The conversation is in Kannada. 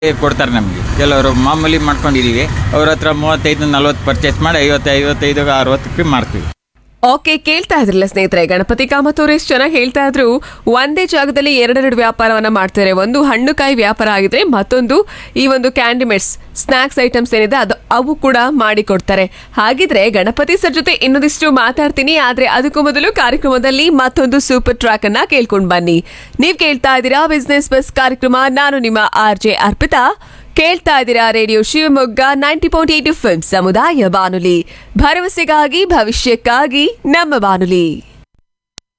ಕೊಡ್ತಾರೆ ನಮಗೆ ಕೆಲವರು ಮಾಮೂಲಿ ಮಾಡ್ಕೊಂಡಿದೀವಿ ಅವ್ರ ಹತ್ರ ಮೂವತ್ತೈದು ನಲ್ವತ್ತು ಪರ್ಚೇಸ್ ಮಾಡಿ ಐವತ್ತು ಐವತ್ತೈದು ಅರವತ್ತಕ್ಕೆ ಮಾರ್ತೀವಿ ಓಕೆ ಕೇಳ್ತಾ ಇದ್ರಲ್ಲ ಸ್ನೇಹಿತರೆ ಗಣಪತಿ ಕಾಮತ್ ಅವ್ರು ಎಷ್ಟು ಚೆನ್ನಾಗಿ ಹೇಳ್ತಾ ಇದ್ರು ಒಂದೇ ಜಾಗದಲ್ಲಿ ಎರಡೆರಡು ವ್ಯಾಪಾರವನ್ನ ಮಾಡ್ತಾರೆ ಒಂದು ಹಣ್ಣುಕಾಯಿ ವ್ಯಾಪಾರ ಆಗಿದ್ರೆ ಮತ್ತೊಂದು ಈ ಒಂದು ಕ್ಯಾಂಡಿಮೆಟ್ಸ್ ಸ್ನಾಕ್ಸ್ ಐಟಮ್ಸ್ ಏನಿದೆ ಅದು ಅವು ಕೂಡ ಮಾಡಿ ಕೊಡ್ತಾರೆ ಹಾಗಿದ್ರೆ ಗಣಪತಿ ಸರ್ ಜೊತೆ ಇನ್ನೊಂದಿಷ್ಟು ಮಾತಾಡ್ತೀನಿ ಆದ್ರೆ ಅದಕ್ಕೂ ಮೊದಲು ಕಾರ್ಯಕ್ರಮದಲ್ಲಿ ಮತ್ತೊಂದು ಸೂಪರ್ ಟ್ರ್ಯಾಕ್ ಅನ್ನ ಕೇಳ್ಕೊಂಡ್ ಬನ್ನಿ ನೀವ್ ಕೇಳ್ತಾ ಇದ್ದೀರಾ ಬಿಸ್ನೆಸ್ ಬಸ್ ಕಾರ್ಯಕ್ರಮ ನಾನು ನಿಮ್ಮ ಆರ್ ಜೆ ಅರ್ಪಿತಾ ಕೇಳ್ತಾ ಇದ್ದೀರಾ radio Shivamogga ninety point eight F ಸಮುದಾಯ ಬಾನುಲಿ ಭರವಸೆಗಾಗಿ ಭವಿಷ್ಯಕ್ಕಾಗಿ ನಮ್ಮ ಬಾನುಲಿ